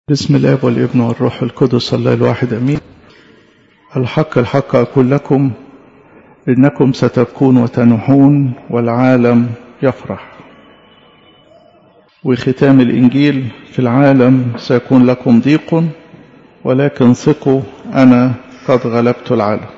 بسم الاب والابن والروح القدس الله الواحد امين الحق الحق اقول لكم انكم ستبكون وتنحون والعالم يفرح وختام الانجيل في العالم سيكون لكم ضيق ولكن ثقوا انا قد غلبت العالم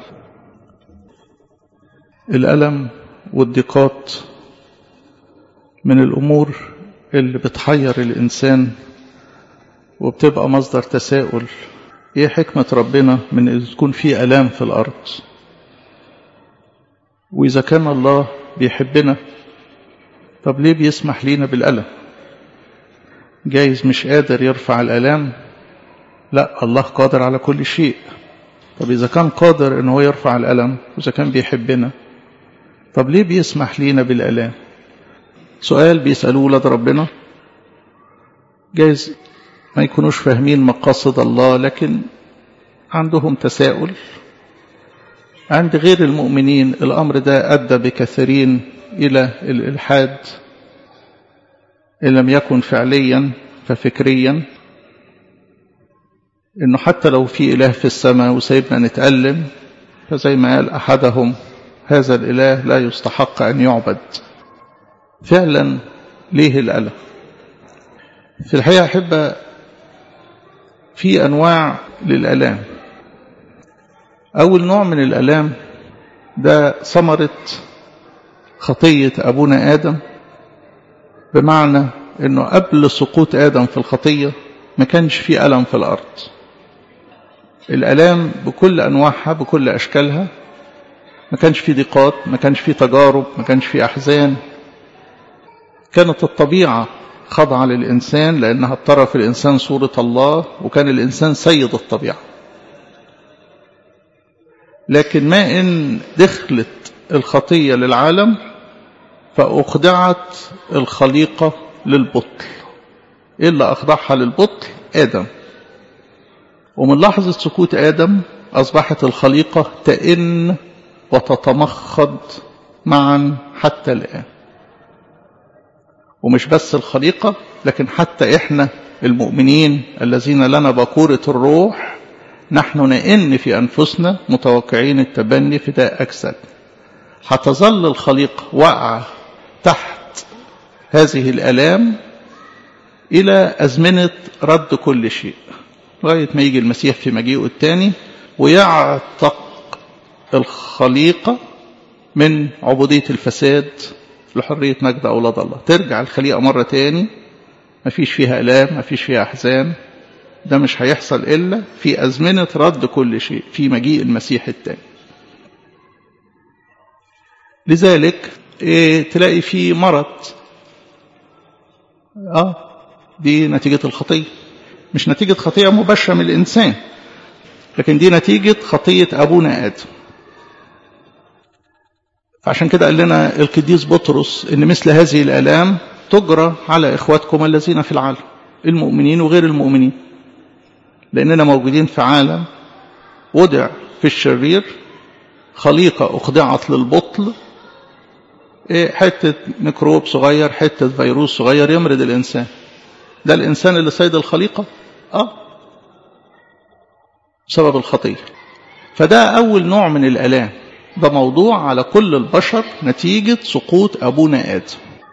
الالم والضيقات من الامور اللي بتحير الانسان وبتبقى مصدر تساؤل ايه حكمة ربنا من ان تكون في الام في الارض واذا كان الله بيحبنا طب ليه بيسمح لينا بالالم جايز مش قادر يرفع الالام لا الله قادر على كل شيء طب اذا كان قادر ان هو يرفع الالم واذا كان بيحبنا طب ليه بيسمح لينا بالالام سؤال بيسالوه ولاد ربنا جايز ما يكونوش فاهمين مقاصد الله لكن عندهم تساؤل عند غير المؤمنين الأمر ده أدى بكثيرين إلى الإلحاد إن لم يكن فعليا ففكريا إنه حتى لو في إله في السماء وسيبنا نتألم فزي ما قال أحدهم هذا الإله لا يستحق أن يعبد فعلا ليه الألم في الحقيقة أحب في أنواع للألام أول نوع من الألام ده ثمرة خطية أبونا آدم بمعنى أنه قبل سقوط آدم في الخطية ما كانش في ألم في الأرض الألام بكل أنواعها بكل أشكالها ما كانش في ضيقات ما كانش في تجارب ما كانش في أحزان كانت الطبيعة خضع للإنسان لأنها بترى في الإنسان صورة الله وكان الإنسان سيد الطبيعة لكن ما إن دخلت الخطية للعالم فأخضعت الخليقة للبطل إيه اللي أخضعها للبطل آدم ومن لحظة سكوت آدم أصبحت الخليقة تئن وتتمخض معا حتى الآن ومش بس الخليقة لكن حتى إحنا المؤمنين الذين لنا بكورة الروح نحن نئن في أنفسنا متوقعين التبني فداء أجساد هتظل الخليقة واقعة تحت هذه الآلام إلى أزمنة رد كل شيء لغاية ما يجي المسيح في مجيئه الثاني ويعتق الخليقة من عبودية الفساد لحرية مجد أولاد الله ترجع الخليقة مرة تاني مفيش فيها آلام مفيش فيها أحزان ده مش هيحصل إلا في أزمنة رد كل شيء في مجيء المسيح التاني لذلك إيه تلاقي في مرض آه دي نتيجة الخطية مش نتيجة خطية مباشرة من الإنسان لكن دي نتيجة خطية أبونا آدم عشان كده قال لنا القديس بطرس ان مثل هذه الالام تجرى على اخواتكم الذين في العالم المؤمنين وغير المؤمنين لاننا موجودين في عالم وضع في الشرير خليقه اخضعت للبطل حته ميكروب صغير حته فيروس صغير يمرض الانسان ده الانسان اللي سيد الخليقه اه بسبب الخطيه فده اول نوع من الالام ده موضوع على كل البشر نتيجة سقوط أبونا آدم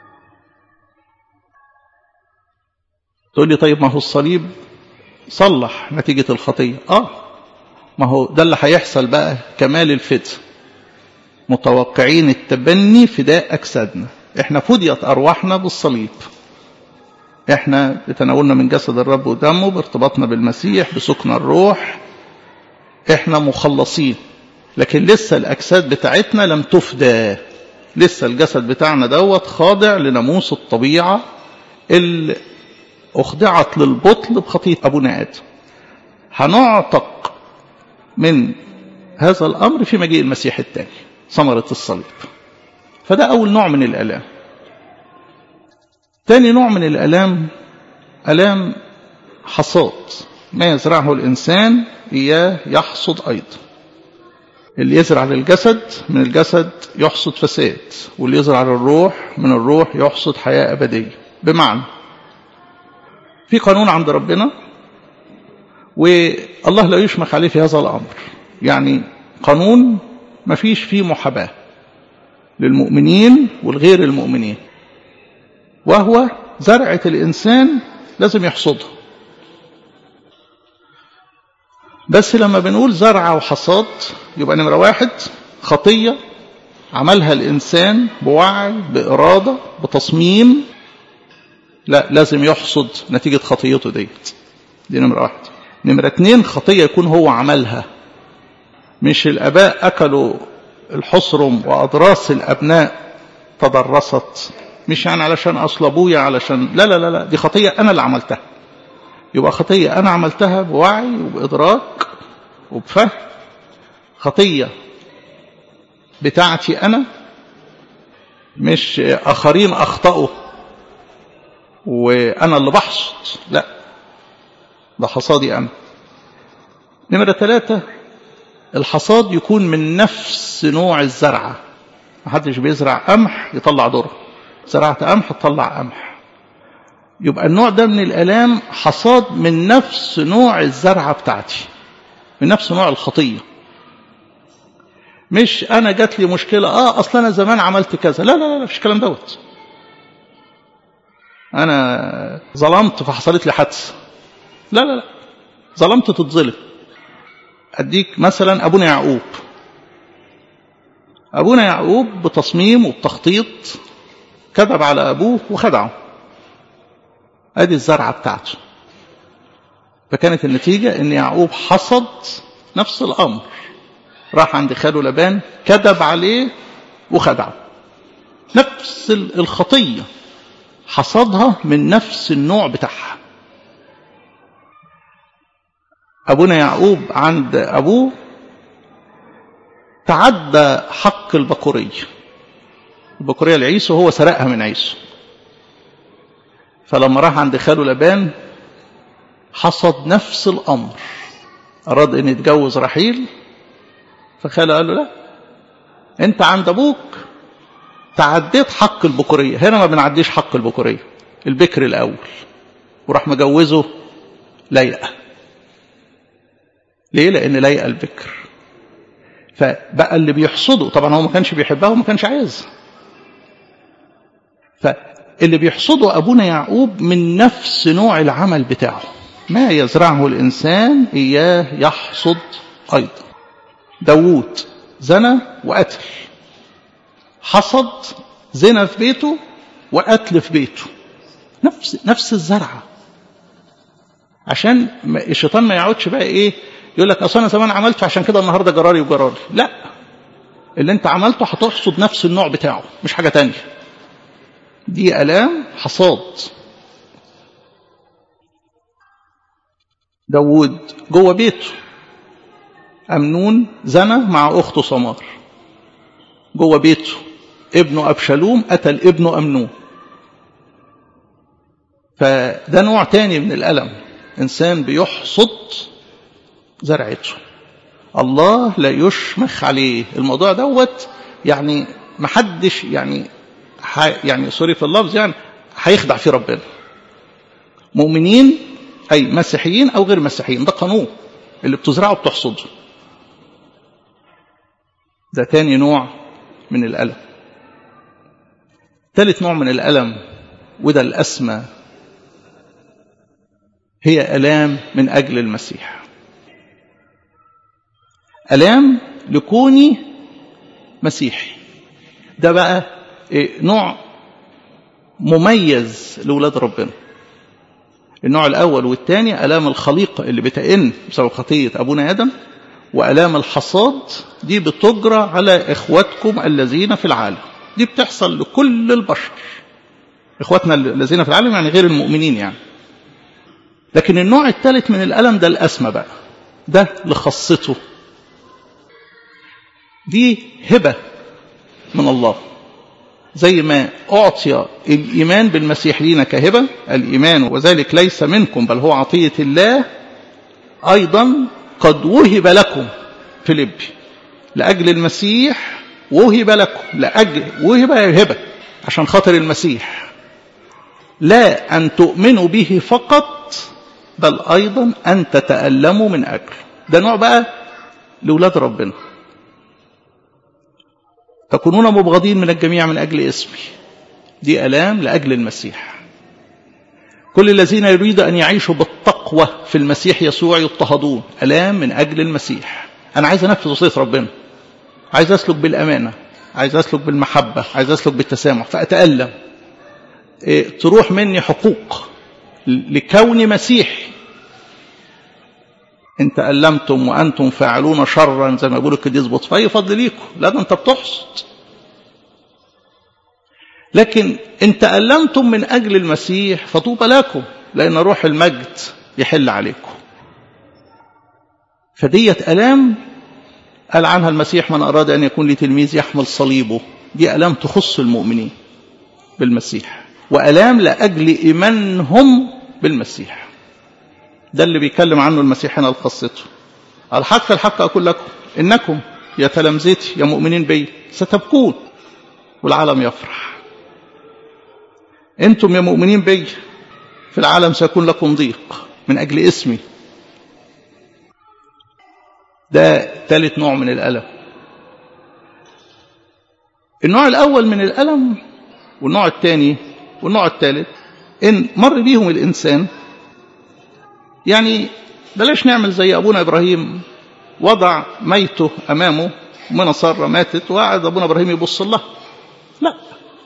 تقول لي طيب ما هو الصليب صلح نتيجة الخطية آه ما هو ده اللي هيحصل بقى كمال الفداء متوقعين التبني فداء أجسادنا احنا فديت أرواحنا بالصليب احنا بتناولنا من جسد الرب ودمه بارتباطنا بالمسيح بسكن الروح احنا مخلصين لكن لسه الأجساد بتاعتنا لم تفدى لسه الجسد بتاعنا دوت خاضع لناموس الطبيعة اللي أخضعت للبطل بخطية أبونا آدم هنعتق من هذا الأمر في مجيء المسيح الثاني ثمرة الصليب فده أول نوع من الآلام ثاني نوع من الآلام آلام حصاد ما يزرعه الإنسان إياه يحصد أيضا اللي يزرع للجسد من الجسد يحصد فساد واللي يزرع للروح من الروح يحصد حياة أبدية بمعنى في قانون عند ربنا والله لا يشمخ عليه في هذا الأمر يعني قانون ما فيش فيه محاباة للمؤمنين والغير المؤمنين وهو زرعة الإنسان لازم يحصدها بس لما بنقول زرعة وحصاد يبقى نمرة واحد خطية عملها الإنسان بوعي بإرادة بتصميم لا لازم يحصد نتيجة خطيته ديت دي نمرة واحد نمرة اتنين خطية يكون هو عملها مش الآباء أكلوا الحصرم وأضراس الأبناء تدرست مش يعني علشان أصل أبويا علشان لا لا لا لا دي خطية أنا اللي عملتها يبقى خطية أنا عملتها بوعي وبإدراك وبفهم خطية بتاعتي أنا مش آخرين أخطأوا وأنا اللي بحصد لا ده حصادي أنا نمرة ثلاثة الحصاد يكون من نفس نوع الزرعة محدش بيزرع قمح يطلع ذره زرعت قمح تطلع قمح يبقى النوع ده من الآلام حصاد من نفس نوع الزرعة بتاعتي من نفس نوع الخطية مش أنا جات لي مشكلة آه أصلا أنا زمان عملت كذا لا لا لا مفيش الكلام دوت أنا ظلمت فحصلت لي حادثة لا لا لا ظلمت تتظلم أديك مثلا أبونا يعقوب أبونا يعقوب بتصميم وبتخطيط كذب على أبوه وخدعه أدي الزرعة بتاعته فكانت النتيجة أن يعقوب حصد نفس الأمر راح عند خاله لبان كذب عليه وخدعه نفس الخطية حصدها من نفس النوع بتاعها أبونا يعقوب عند أبوه تعدى حق البكورية البكورية لعيسو هو سرقها من عيسو فلما راح عند خاله لبان حصد نفس الأمر أراد أن يتجوز رحيل فخاله قال له لا أنت عند أبوك تعديت حق البكورية هنا ما بنعديش حق البكورية البكر الأول وراح مجوزه ليئة ليه لأن ليئة البكر فبقى اللي بيحصده طبعا هو ما كانش بيحبها وما كانش عايزها فاللي بيحصده أبونا يعقوب من نفس نوع العمل بتاعه ما يزرعه الإنسان إياه يحصد أيضا داوود زنى وقتل حصد زنا في بيته وقتل في بيته نفس نفس الزرعه عشان الشيطان ما يقعدش بقى ايه يقول لك اصل انا زمان عملت عشان كده النهارده جراري وجراري لا اللي انت عملته هتحصد نفس النوع بتاعه مش حاجه تانية دي الام حصاد داوود جوه بيته أمنون زنى مع أخته سمار جوه بيته ابنه أبشالوم قتل ابنه أمنون فده نوع تاني من الألم إنسان بيحصد زرعته الله لا يشمخ عليه الموضوع دوت يعني محدش يعني يعني سوري في اللفظ يعني هيخدع فيه ربنا مؤمنين أي مسيحيين أو غير مسيحيين ده قانون اللي بتزرعه بتحصده ده تاني نوع من الألم ثالث نوع من الألم وده الأسمى هي ألام من أجل المسيح ألام لكوني مسيحي ده بقى نوع مميز لولاد ربنا النوع الأول والثاني ألام الخليقة اللي بتئن بسبب خطية أبونا آدم وألام الحصاد دي بتجرى على إخواتكم الذين في العالم دي بتحصل لكل البشر إخواتنا الذين في العالم يعني غير المؤمنين يعني لكن النوع الثالث من الألم ده الأسمى بقى ده لخاصته دي هبة من الله زي ما أعطي الإيمان بالمسيح لينا كهبة الإيمان وذلك ليس منكم بل هو عطية الله أيضا قد وهب لكم فيليبي لأجل المسيح وهب لكم لأجل وهب هبة عشان خاطر المسيح لا أن تؤمنوا به فقط بل أيضا أن تتألموا من أجله ده نوع بقى لولاد ربنا تكونون مبغضين من الجميع من أجل اسمي دي ألام لأجل المسيح كل الذين يريد أن يعيشوا بالتقوى في المسيح يسوع يضطهدون ألام من أجل المسيح أنا عايز أنفذ وصية ربنا عايز أسلك بالأمانة عايز أسلك بالمحبة عايز أسلك بالتسامح فأتألم إيه تروح مني حقوق لكوني مسيحي إن تألمتم وأنتم فاعلون شرا زي ما يقول القديس بطفي فضل ليكم لا ده أنت بتحصد لكن إن تألمتم من أجل المسيح فطوبى لكم لأن روح المجد يحل عليكم فديت ألام قال عنها المسيح من أراد أن يكون لي تلميذ يحمل صليبه دي ألام تخص المؤمنين بالمسيح وألام لأجل إيمانهم بالمسيح ده اللي بيتكلم عنه المسيح هنا لخاصته الحق الحق أقول لكم إنكم يا تلامذتي يا مؤمنين بي ستبكون والعالم يفرح أنتم يا مؤمنين بي في العالم سيكون لكم ضيق من أجل اسمي ده ثالث نوع من الألم النوع الأول من الألم والنوع الثاني والنوع الثالث إن مر بيهم الإنسان يعني بلاش نعمل زي أبونا إبراهيم وضع ميته أمامه من صار ماتت وقعد أبونا إبراهيم يبص لها لا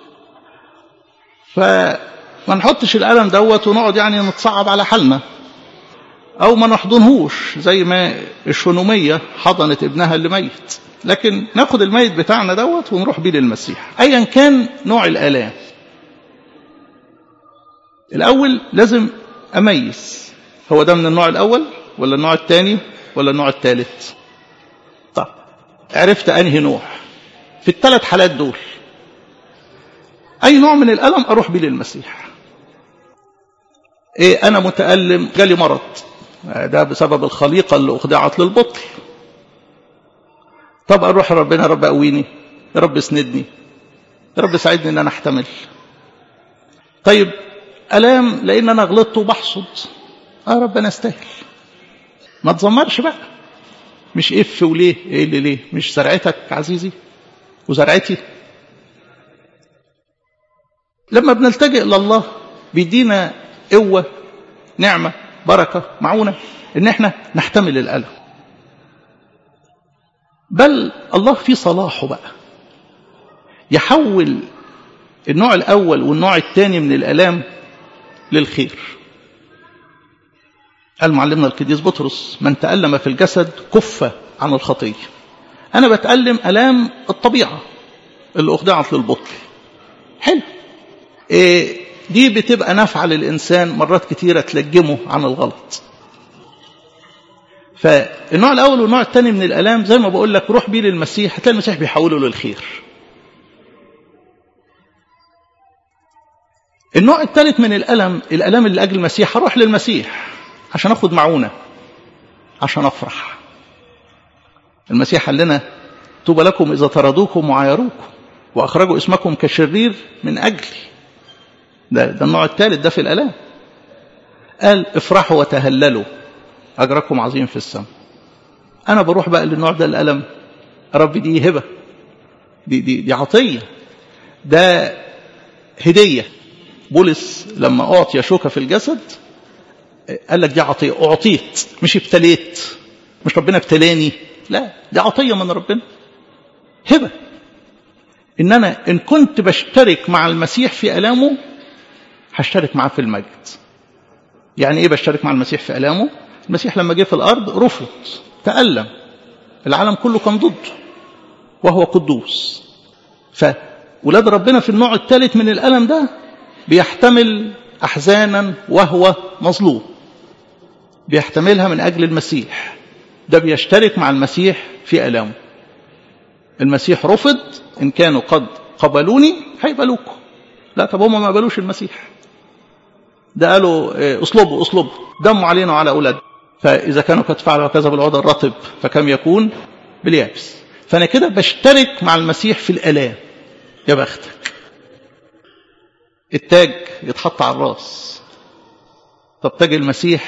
فما نحطش الألم دوت ونقعد يعني نتصعب على حالنا أو ما نحضنهوش زي ما الشنومية حضنت ابنها اللي ميت لكن ناخد الميت بتاعنا دوت ونروح بيه للمسيح أيا كان نوع الآلام الأول لازم أميز هو ده من النوع الأول ولا النوع الثاني ولا النوع الثالث طب عرفت أنهي نوع في الثلاث حالات دول أي نوع من الألم أروح بيه للمسيح إيه أنا متألم جالي مرض ده بسبب الخليقة اللي أخضعت للبطل طب أروح ربنا يا رب قويني يا رب اسندني يا رب ساعدني إن أنا أحتمل طيب ألام لأن أنا غلطت وبحصد آه ربنا استاهل ما تزمرش بقى مش اف وليه ايه اللي ليه مش زرعتك عزيزي وزرعتي لما بنلتجئ لله بيدينا قوة نعمة بركة معونة ان احنا نحتمل الألم بل الله في صلاحه بقى يحول النوع الأول والنوع الثاني من الألام للخير قال معلمنا القديس بطرس من تألم في الجسد كف عن الخطية أنا بتألم ألام الطبيعة اللي أخضعت للبطل حلو إيه دي بتبقى نافعة للإنسان مرات كتيرة تلجمه عن الغلط فالنوع الأول والنوع الثاني من الألام زي ما بقول لك روح بيه للمسيح هتلاقي المسيح بيحوله للخير النوع الثالث من الألم الألم اللي أجل المسيح هروح للمسيح عشان أخد معونة عشان أفرح المسيح قال لنا طوبى لكم إذا طردوكم وعايروكم وأخرجوا اسمكم كشرير من أجلي ده, ده النوع الثالث ده في الألام قال افرحوا وتهللوا أجركم عظيم في السماء أنا بروح بقى للنوع ده الألم رب دي هبة دي, دي, دي عطية ده هدية بولس لما أعطي شوكة في الجسد قال لك دي عطية أعطيت مش ابتليت مش ربنا ابتلاني لا دي عطية من ربنا هبة إن أنا إن كنت بشترك مع المسيح في ألامه هشترك معاه في المجد يعني إيه بشترك مع المسيح في ألامه المسيح لما جه في الأرض رفض تألم العالم كله كان ضده وهو قدوس فولاد ربنا في النوع الثالث من الألم ده بيحتمل أحزانا وهو مظلوم بيحتملها من أجل المسيح ده بيشترك مع المسيح في ألامه المسيح رفض إن كانوا قد قبلوني هيقبلوكم لا طب هم ما قبلوش المسيح ده قالوا اصلبوا اصلبوا دموا علينا وعلى أولادنا فإذا كانوا قد فعلوا هكذا بالعود الرطب فكم يكون باليابس فأنا كده بشترك مع المسيح في الآلام يا بختك التاج يتحط على الراس طب تاج المسيح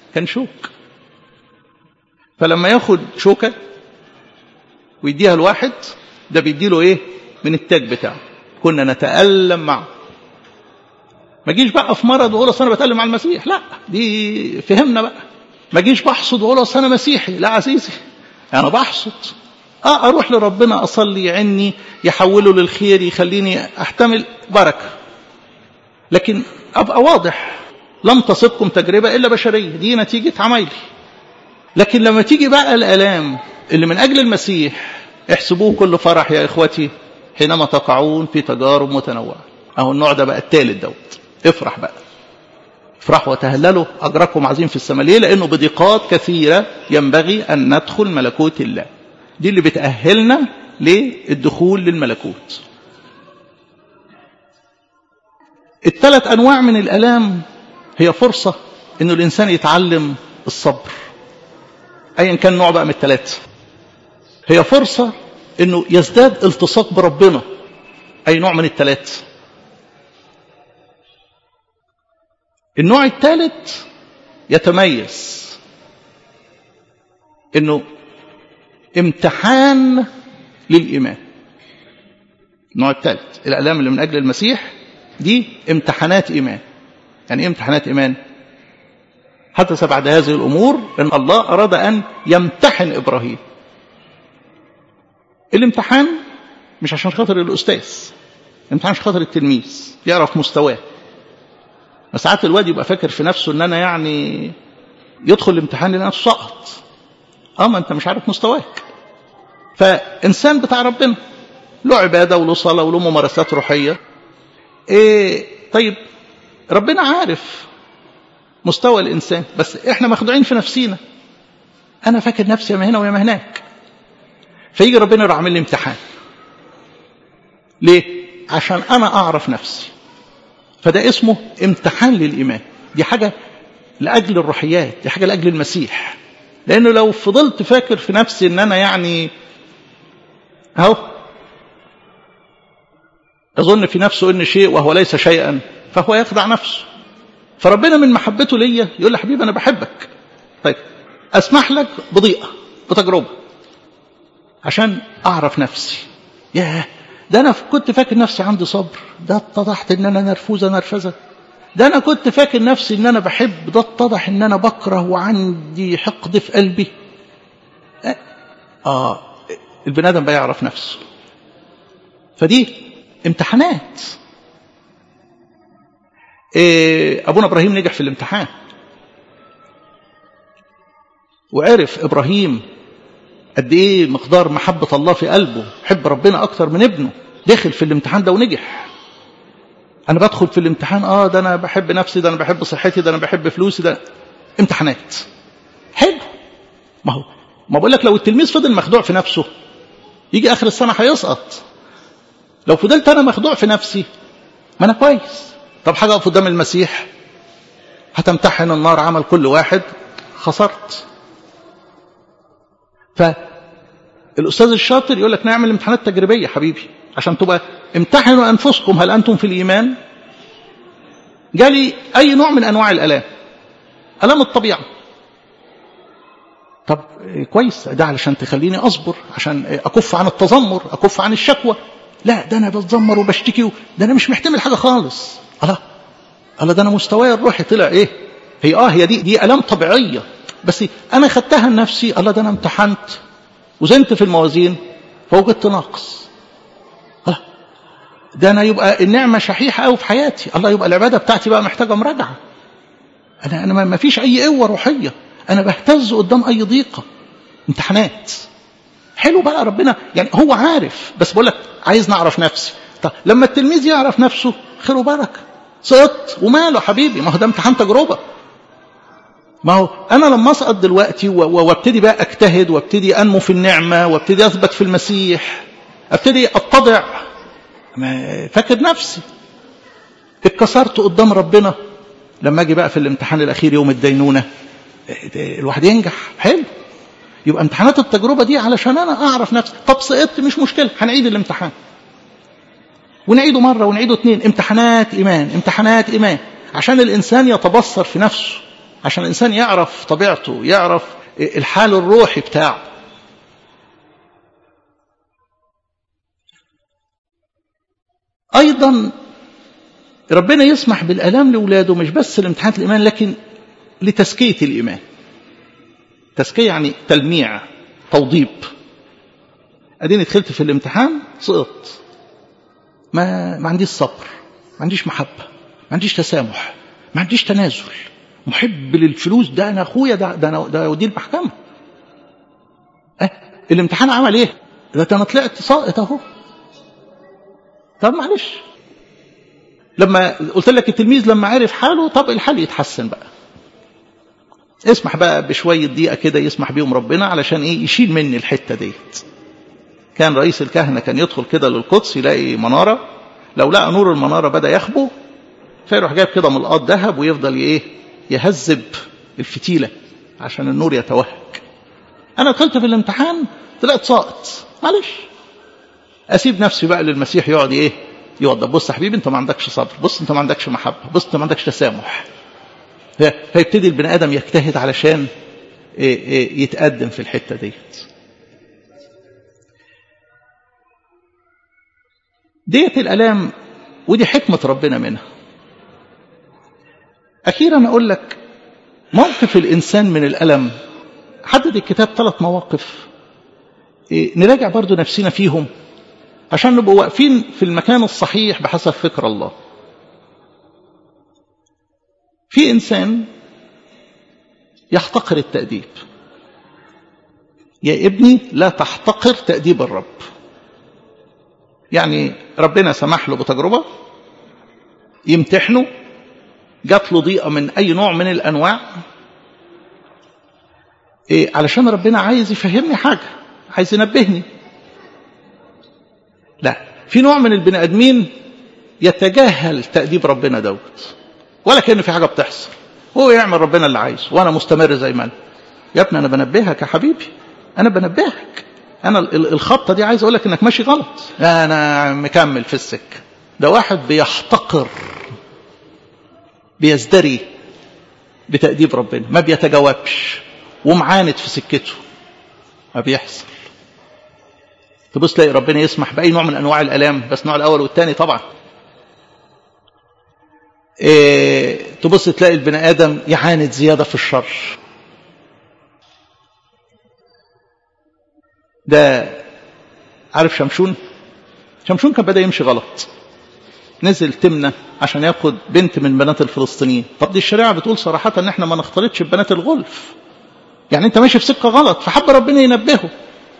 كان شوك فلما ياخد شوكة ويديها الواحد ده بيديله ايه من التاج بتاعه كنا نتألم معه ما جيش بقى في مرض واقول اصل انا بتألم مع المسيح لا دي فهمنا بقى ما جيش بحصد واقول اصل انا مسيحي لا عزيزي انا بحصد اه اروح لربنا اصلي يعني يحوله للخير يخليني احتمل بركه لكن ابقى واضح لم تصبكم تجربه الا بشريه دي نتيجه عمايلي لكن لما تيجي بقى الالام اللي من اجل المسيح احسبوه كل فرح يا اخوتي حينما تقعون في تجارب متنوعه اهو النوع ده بقى الثالث دوت افرح بقى افرحوا وتهللوا اجركم عظيم في السماء ليه لانه بضيقات كثيره ينبغي ان ندخل ملكوت الله دي اللي بتاهلنا للدخول للملكوت الثلاث انواع من الالام هي فرصه انه الانسان يتعلم الصبر ايا كان نوع بقى من الثلاثه هي فرصه انه يزداد التصاق بربنا اي نوع من الثلاثه النوع الثالث يتميز انه امتحان للايمان النوع الثالث الالام اللي من اجل المسيح دي امتحانات ايمان يعني ايه امتحانات ايمان حدث بعد هذه الامور ان الله اراد ان يمتحن ابراهيم الامتحان مش عشان خاطر الاستاذ الامتحان عشان خاطر التلميذ يعرف مستواه ساعات الواد يبقى فاكر في نفسه ان انا يعني يدخل الامتحان لان نفسه سقط اه ما انت مش عارف مستواك فانسان بتاع ربنا له عباده وله صلاه وله ممارسات روحيه ايه طيب ربنا عارف مستوى الانسان بس احنا مخدوعين في نفسينا انا فاكر نفسي يا هنا ويا هناك فيجي ربنا يروح عامل لي امتحان ليه عشان انا اعرف نفسي فده اسمه امتحان للإيمان دي حاجة لأجل الروحيات دي حاجة لأجل المسيح لأنه لو فضلت فاكر في نفسي أن أنا يعني أهو يظن في نفسه أن شيء وهو ليس شيئا فهو يخدع نفسه فربنا من محبته ليا يقول لي حبيبي أنا بحبك طيب أسمح لك بضيقة بتجربة عشان أعرف نفسي ياه ده أنا كنت فاكر نفسي عندي صبر ده اتضحت إن أنا نرفوزة نرفزة ده أنا كنت فاكر نفسي إن أنا بحب ده اتضح إن أنا بكره وعندي حقد في قلبي آه البني آدم بيعرف نفسه فدي امتحانات إيه أبونا إبراهيم نجح في الامتحان وعرف إبراهيم قد ايه مقدار محبة الله في قلبه حب ربنا اكتر من ابنه دخل في الامتحان ده ونجح انا بدخل في الامتحان اه ده انا بحب نفسي ده انا بحب صحتي ده انا بحب فلوسي ده امتحانات حلو ما هو ما بقول لك لو التلميذ فضل مخدوع في نفسه يجي اخر السنه هيسقط لو فضلت انا مخدوع في نفسي ما انا كويس طب حاجه اقف قدام المسيح هتمتحن النار عمل كل واحد خسرت فالأستاذ الشاطر يقول لك نعمل امتحانات تجريبية حبيبي عشان تبقى امتحنوا أنفسكم هل أنتم في الإيمان جالي أي نوع من أنواع الألام ألام الطبيعة طب كويس ده علشان تخليني أصبر عشان أكف عن التذمر أكف عن الشكوى لا ده أنا بتذمر وبشتكي ده أنا مش محتمل حاجة خالص الله الله ده أنا مستواي الروحي طلع إيه هي آه هي دي دي ألام طبيعية بس انا خدتها لنفسي الله ده انا امتحنت وزنت في الموازين فوجدت ناقص ده انا يبقى النعمه شحيحه قوي في حياتي الله يبقى العباده بتاعتي بقى محتاجه مراجعه انا انا ما فيش اي قوه روحيه انا بهتز قدام اي ضيقه امتحانات حلو بقى ربنا يعني هو عارف بس بقول لك عايز نعرف نفسي طب لما التلميذ يعرف نفسه خير وبركه سقطت وماله حبيبي ما هو ده امتحان تجربه ما هو انا لما اسقط دلوقتي وابتدي بقى اجتهد وابتدي انمو في النعمه وابتدي اثبت في المسيح ابتدي اتضع فاكر نفسي اتكسرت قدام ربنا لما اجي بقى في الامتحان الاخير يوم الدينونه الواحد ينجح حلو يبقى امتحانات التجربه دي علشان انا اعرف نفسي طب سقطت مش مشكله هنعيد الامتحان ونعيده مره ونعيده اتنين امتحانات ايمان امتحانات ايمان عشان الانسان يتبصر في نفسه عشان الإنسان يعرف طبيعته يعرف الحال الروحي بتاعه أيضا ربنا يسمح بالألام لأولاده مش بس لامتحانات الإيمان لكن لتزكية الإيمان تزكية يعني تلميع توضيب أديني دخلت في الامتحان سقطت ما ما عنديش صبر ما عنديش محبة ما عنديش تسامح ما عنديش تنازل محب للفلوس ده أنا أخويا ده ده أنا ده ودي المحكمة أه الامتحان عمل إيه؟ ده أنا طلعت ساقط أهو طب معلش لما قلت لك التلميذ لما عرف حاله طب الحال يتحسن بقى اسمح بقى بشوية دقيقة كده يسمح بيهم ربنا علشان ايه يشيل مني الحتة ديت كان رئيس الكهنة كان يدخل كده للقدس يلاقي منارة لو لقى نور المنارة بدأ يخبو فيروح جايب كده ملقاط ذهب ويفضل ايه يهذب الفتيلة عشان النور يتوهج انا دخلت في الامتحان طلعت ساقط معلش اسيب نفسي بقى للمسيح يقعد ايه يوضب بص يا حبيبي انت ما عندكش صبر بص انت ما عندكش محبه بص انت ما عندكش تسامح فيبتدي البني ادم يجتهد علشان يتقدم في الحته ديت ديت الالام ودي حكمه ربنا منها اخيرا اقول لك موقف الانسان من الالم حدد الكتاب ثلاث مواقف نراجع برضو نفسنا فيهم عشان نبقى واقفين في المكان الصحيح بحسب فكر الله في إنسان يحتقر التأديب يا ابني لا تحتقر تأديب الرب يعني ربنا سمح له بتجربة يمتحنه جات له ضيقة من أي نوع من الأنواع إيه علشان ربنا عايز يفهمني حاجة عايز ينبهني لا في نوع من البني ادمين يتجاهل تأديب ربنا دوت ولا كأن في حاجة بتحصل هو يعمل ربنا اللي عايزه وانا مستمر زي ما انا يا ابني انا بنبهك يا حبيبي انا بنبهك انا الخطه دي عايز اقول لك انك ماشي غلط انا مكمل في السكه ده واحد بيحتقر بيزدري بتأديب ربنا ما بيتجاوبش ومعاند في سكته ما بيحصل تبص تلاقي ربنا يسمح بأي نوع من أنواع الألام بس النوع الأول والثاني طبعا إيه تبص تلاقي البني آدم يعاند زيادة في الشر ده عارف شمشون شمشون كان بدأ يمشي غلط نزل تمنى عشان ياخد بنت من بنات الفلسطينيين طب دي الشريعة بتقول صراحة ان احنا ما نختلطش ببنات الغلف يعني انت ماشي في سكة غلط فحب ربنا ينبهه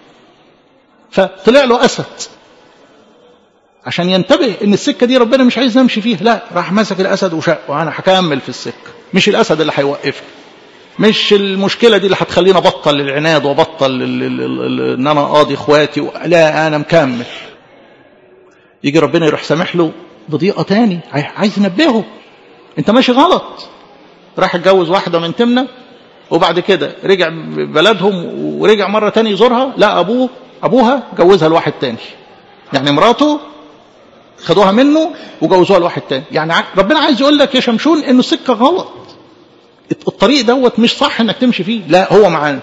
فطلع له أسد عشان ينتبه ان السكة دي ربنا مش عايز نمشي فيها لا راح مسك الأسد وشق وانا هكمل في السكة مش الأسد اللي هيوقفني مش المشكلة دي اللي هتخليني أبطل العناد وأبطل إن أنا قاضي إخواتي و... لا أنا مكمل يجي ربنا يروح سامح له بضيقة تاني عايز ينبهه أنت ماشي غلط راح اتجوز واحدة من تمنى وبعد كده رجع بلدهم ورجع مرة تاني يزورها لا أبوه أبوها جوزها لواحد تاني يعني مراته خدوها منه وجوزوها لواحد تاني يعني ربنا عايز يقول لك يا شمشون انه سكه غلط الطريق دوت مش صح انك تمشي فيه لا هو معاند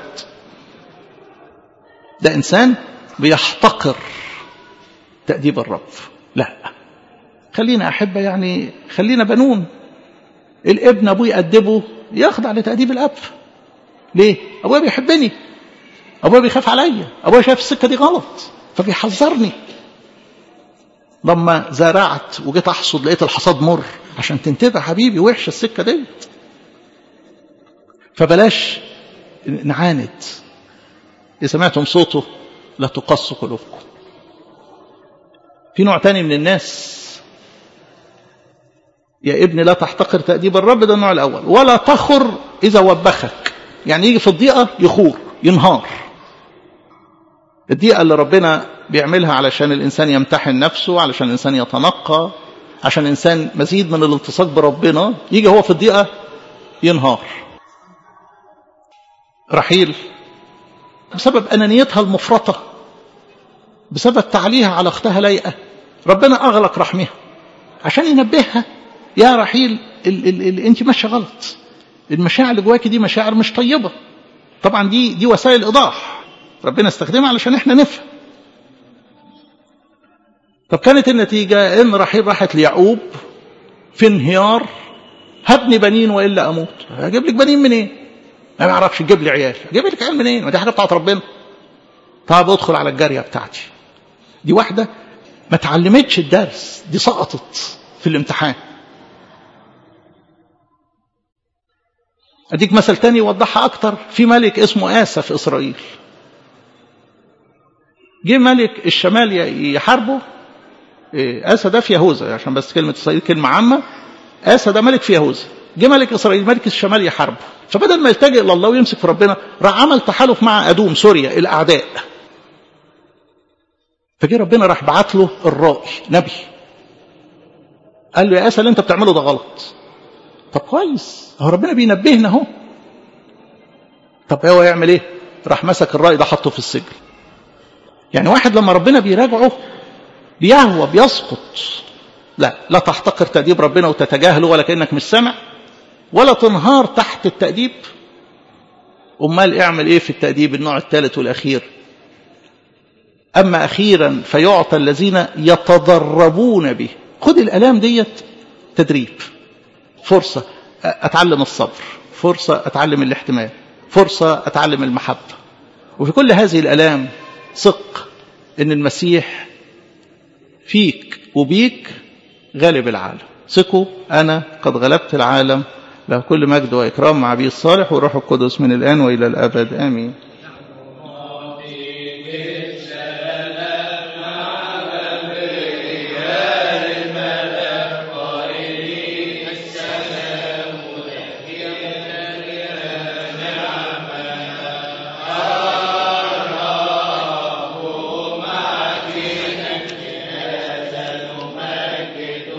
ده انسان بيحتقر تأديب الرب لا خلينا أحبة يعني خلينا بنون الابن أبوه يأدبه يخضع لتأديب الأب ليه؟ أبويا بيحبني أبويا بيخاف عليا أبويا شايف السكة دي غلط فبيحذرني لما زرعت وجيت أحصد لقيت الحصاد مر عشان تنتبه حبيبي وحشة السكة ديت فبلاش نعاند إذا سمعتم صوته لا تقص قلوبكم في نوع تاني من الناس يا ابني لا تحتقر تأديب الرب ده النوع الأول ولا تخر إذا وبخك يعني يجي في الضيقة يخور ينهار الضيقة اللي ربنا بيعملها علشان الإنسان يمتحن نفسه علشان الإنسان يتنقى عشان الإنسان مزيد من الالتصاق بربنا يجي هو في الضيقة ينهار رحيل بسبب أنانيتها المفرطة بسبب تعليها على أختها ليئة ربنا أغلق رحمها عشان ينبهها يا رحيل ال ال ال انت ماشيه غلط المشاعر اللي جواكي دي مشاعر مش طيبة طبعا دي دي وسائل إيضاح ربنا استخدمها علشان احنا نفهم طب كانت النتيجة ان رحيل راحت ليعقوب في انهيار هبني بنين والا اموت اجيب لك بنين منين إيه؟ ما بعرفش تجيب لي عيال اجيب لك عيال منين ما دي حاجه بتاعت ربنا طب ادخل على الجاريه بتاعتي دي واحده ما اتعلمتش الدرس دي سقطت في الامتحان اديك مثل تاني يوضحها اكتر في ملك اسمه آسى في اسرائيل جه ملك الشمال يحاربه آسى ده في يهوذا عشان بس كلمة إسرائيل كلمة عامة آسى ده ملك في يهوذا جه ملك إسرائيل ملك الشمال يحاربه فبدل ما يلتجئ إلى الله ويمسك في ربنا راح عمل تحالف مع أدوم سوريا الأعداء فجه ربنا راح بعت له الرائي نبي قال له يا آسى اللي أنت بتعمله ده غلط طب كويس هو ربنا بينبهنا اهو طب هو يعمل ايه راح مسك الرأي ده حطه في السجن يعني واحد لما ربنا بيراجعه بيهوى بيسقط لا لا تحتقر تأديب ربنا وتتجاهله ولا كأنك مش سامع ولا تنهار تحت التأديب أمال اعمل ايه في التأديب النوع الثالث والأخير أما أخيرا فيعطى الذين يتدربون به خد الألام ديت تدريب فرصة أتعلم الصبر فرصة أتعلم الاحتمال فرصة أتعلم المحبة وفي كل هذه الألام ثق إن المسيح فيك وبيك غالب العالم ثقوا أنا قد غلبت العالم له كل مجد وإكرام مع أبي الصالح والروح القدس من الآن وإلى الأبد آمين